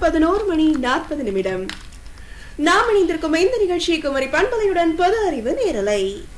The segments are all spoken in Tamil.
பதினோரு மணி நாற்பது நிமிடம் நாம் இணைந்திருக்கும் இந்த நிகழ்ச்சி குமரி பண்பலையுடன் பொது அறிவு நேரலை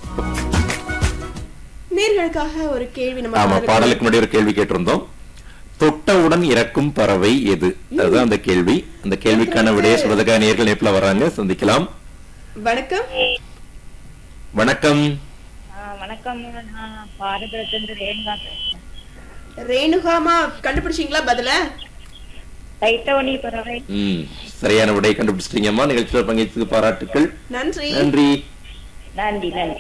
நேர்களுக்காக ஒரு கேள்வி நம்ம ஆமா பாடலுக்கு- பாடலுக்கு முன்னாடி ஒரு கேள்வி கேட்டிருந்தோம் தொட்டவுடன் இறக்கும் பறவை எது அதுதான் அந்த கேள்வி அந்த கேள்விக்கான விடைய சொல்றதுக்காக நேர்கள் நேர்ல வராங்க சந்திக்கலாம் வணக்கம் வணக்கம் ஆ, வணக்கம் நான் பாரதத்திலிருந்து ரேணுகா பேசுறேன் ரேணுகாமா கண்டுபிடிச்சீங்களா பதில டைட்டோனி பறவை ம் சரியான விடை கண்டுபிடிச்சிட்டீங்கம்மா நிகழ்ச்சியில பங்கேற்றதுக்கு பாராட்டுக்கள் நன்றி நன்றி நன்றி நன்றி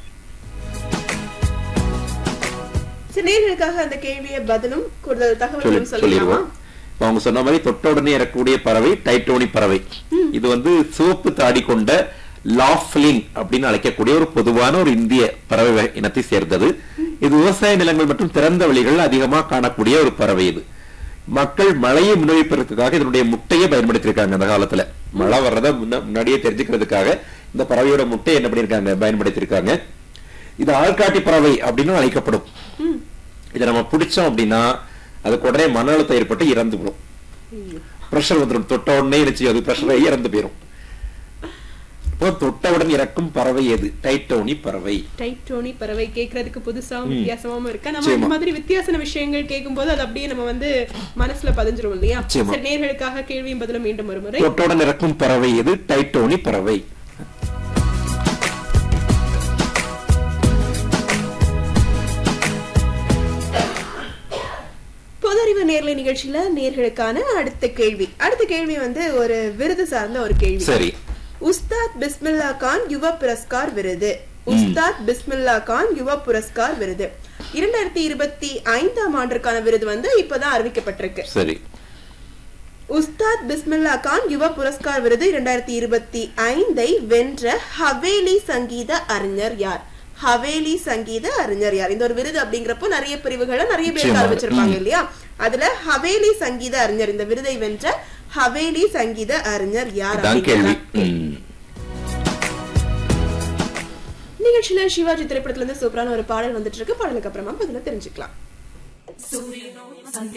சரி, நேர்களுக்காக அந்த கேள்விய பதிலும் கூடுதல் சொல்லி தகவல்களும் சொல்லிடலாமா சொல்லிடுவோம் இப்ப அவங்க சொன்ன மாதிரி தொட்ட உடனே இறக்கக்கூடிய பறவை டைட்டோனி பறவை இது வந்து சிவப்பு தாடி கொண்ட லாஃப்லிங் அப்படின்னு அழைக்கக்கூடிய ஒரு பொதுவான ஒரு இந்திய பறவை வகை இனத்தை சேர்ந்தது இது விவசாய நிலங்கள் மற்றும் திறந்த வெளிகள் அதிகமா காணக்கூடிய ஒரு பறவை இது மக்கள் மழையை முன்னெடுப்பதற்காக இதனுடைய முட்டையை பயன்படுத்தியிருக்காங்க அந்த காலத்துல மழை வர்றத முன்ன- முன்னாடியே தெரிஞ்சுக்கிறதுக்காக இந்த பறவையோட முட்டை என்ன பண்ணிருக்காங்க பயன்படுத்தியிருக்காங்க இது ஆள்காட்டி பறவை அப்படின்னு அழைக்கப்படும் இதை நம்ம பிடிச்சோம் அப்படின்னா அதுக்கு உடனே மன அழுத்தம் ஏற்பட்டு இறந்து விடும் பிரஷர் வந்துடும் தொட்ட உடனே நினைச்சு அது பிரஷரை இறந்து போயிரும் இப்போ தொட்டவுடன் இறக்கும் பறவை எது டைட்டோனி பறவை டைட்டோனி பறவை கேக்குறதுக்கு புதுசாவும் வித்தியாசமாவும் இருக்கு நம்ம நிச்சயமா. இந்த மாதிரி வித்தியாசன விஷயங்கள் கேட்கும்போது அது அப்படியே நம்ம வந்து மனசுல பதிஞ்சிரும் இல்லையா நிச்சயமா. சரி நேர்களுக்காக கேள்வியும் பதிலும் மீண்டும் ஒரு முறை தொட்டவுடன் இறக்கும் பறவை எது டைட்டோனி பறவை பொதறிவு நேர்லை நிகழ்ச்சியில நேர்களுக்கான அடுத்த கேள்வி அடுத்த கேள்வி வந்து ஒரு விருது சார்ந்த ஒரு கேள்வி சரி உஸ்தாத் பிஸ்மில்லா கான் யுவ புரஸ்கார் விருது உஸ்தாத் பிஸ்மில்லா கான் யுவ புரஸ்கார் விருது இரண்டாயிரத்தி இருபத்தி ஐந்தாம் ஆண்டிற்கான விருது வந்து இப்பதான் அறிவிக்கப்பட்டிருக்கு சரி உஸ்தாத் பிஸ்மில்லா கான் யுவ புரஸ்கார் விருது இரண்டாயிரத்தி இருபத்தி ஐந்தை வென்ற ஹவேலி சங்கீத அறிஞர் யார் ஹவேலி சங்கீத அறிஞர் யார் இந்த ஒரு விருது அப்படிங்கிறப்போ நிறைய பிரிவுகளை நிறைய பேர் நிச்சயமா. அறிவிச்சிருப்பாங்க ம். இல்லையா அதுல ஹவேலி சங்கீத அறிஞர் இந்த விருதை வென்ற ஹவேலி சங்கீத அறிஞர் யார் இதான் கேள்வி அப்படிங்கிறதா ம். நிகழ்ச்சியில சிவாஜி திரைப்படத்துல இருந்து சூப்பரான ஒரு பாடல் வந்துட்டு இருக்கு பாடலுக்கு அப்புறமா பதில தெரிஞ்சுக்கலாம்